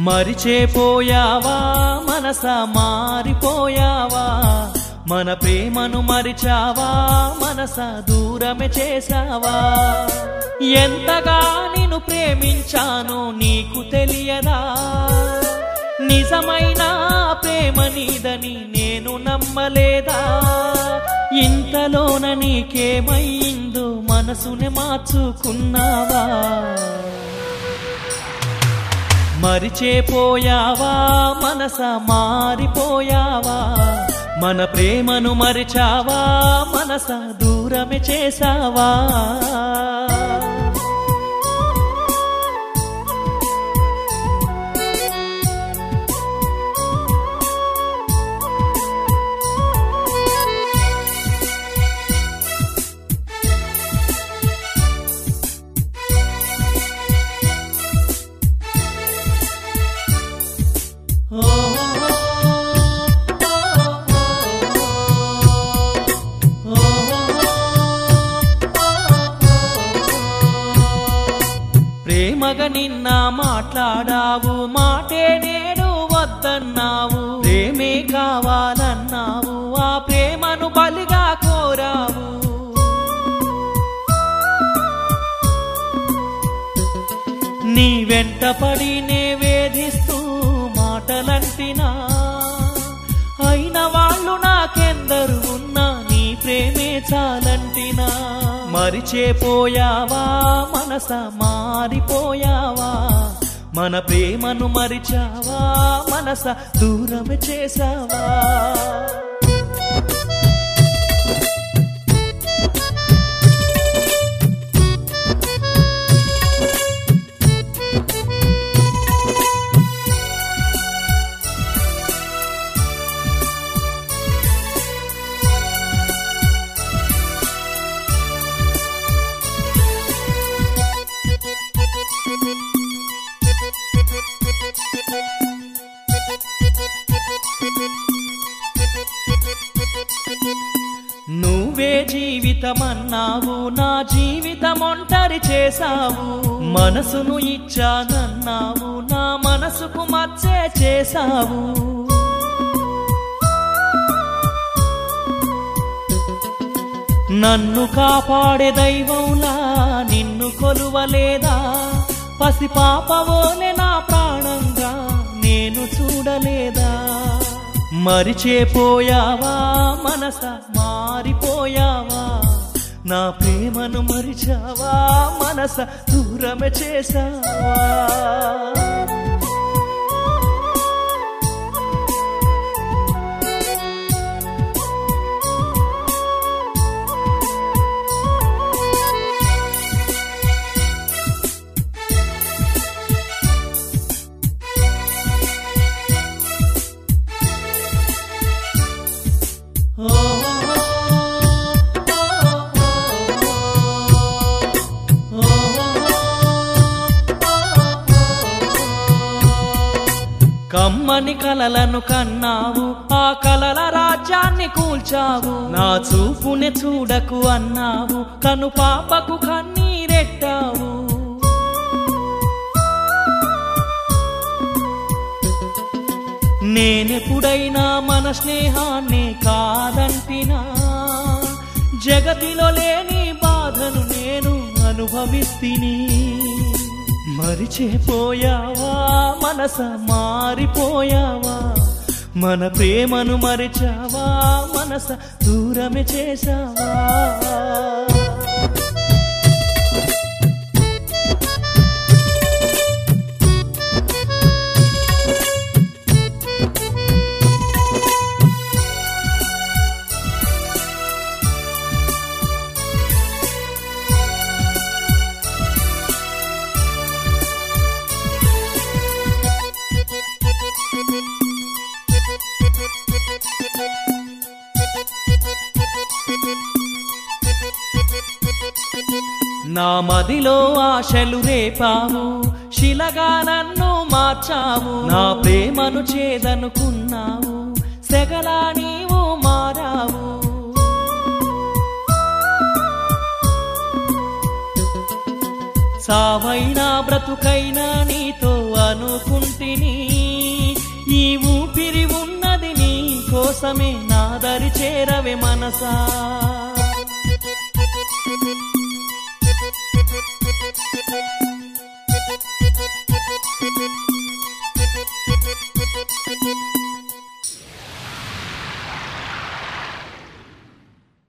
మరిచేపోయావా మనస మారిపోయావా మన ప్రేమను మరిచావా మనస దూరమే చేశావా ఎంతగా నిన్ను ప్రేమించానో నీకు తెలియదా నిజమైన ప్రేమ నీదని నేను నమ్మలేదా ఇంతలోన నీకేమయ్యిందో మనసుని మార్చుకున్నావా మరిచేపోయావా మనస మారిపోయావా మన ప్రేమను మరిచావా మనస దూరమే చేసావా ప్రేమగా నిన్న మాట్లాడావు మాటే నేడు వద్దన్నావు ప్రేమే కావాలన్నావు ఆ ప్రేమను బలిగా కోరావు నీ వెంట పడి నే వేధిస్తూ మాటలంటినా అయిన వాళ్ళు నాకెందరు ఉన్నా నీ ప్రేమే చాలంటినా మరిచేపోయావా మనస మారిపోయావా మన ప్రేమను మరిచావా మనస దూరం చేసావా నువ్వే జీవితమన్నావు నా జీవితం ఒంటరి చేశావు మనసును ఇచ్చానన్నావు నా మనసుకు మచ్చే చేశావు నన్ను కాపాడే దైవంలా నిన్ను కొలువలేదా పసి పాపవోలే నా ప్రాణంగా నేను చూడలేదా మరిచేపోయావా మనస మారిపోయావా నా ప్రేమను మరిచావా మనస దూరమే చేసావా కమ్మని కలలను కన్నావు ఆ కలల రాజ్యాన్ని కూల్చావు నా చూపునే చూడకు అన్నావు కను పాపకు కన్నీరెట్టావు నేనెప్పుడైనా మన స్నేహాన్ని కాదంటినా జగతిలో లేని బాధను నేను అనుభవిస్తిని మరిచేపోయావా మనస మారిపోయావా మన ప్రేమను మరిచావా మనస దూరమే చేసావా నా మదిలో ఆశలు రేపావు శిలగా నన్ను మార్చావు నా ప్రేమను చేదనుకున్నావు సెగలా నీవు మారావు సావైనా బ్రతుకైనా నీతో అనుకుంటిని కోసమే నాదరి చేరవే మనసా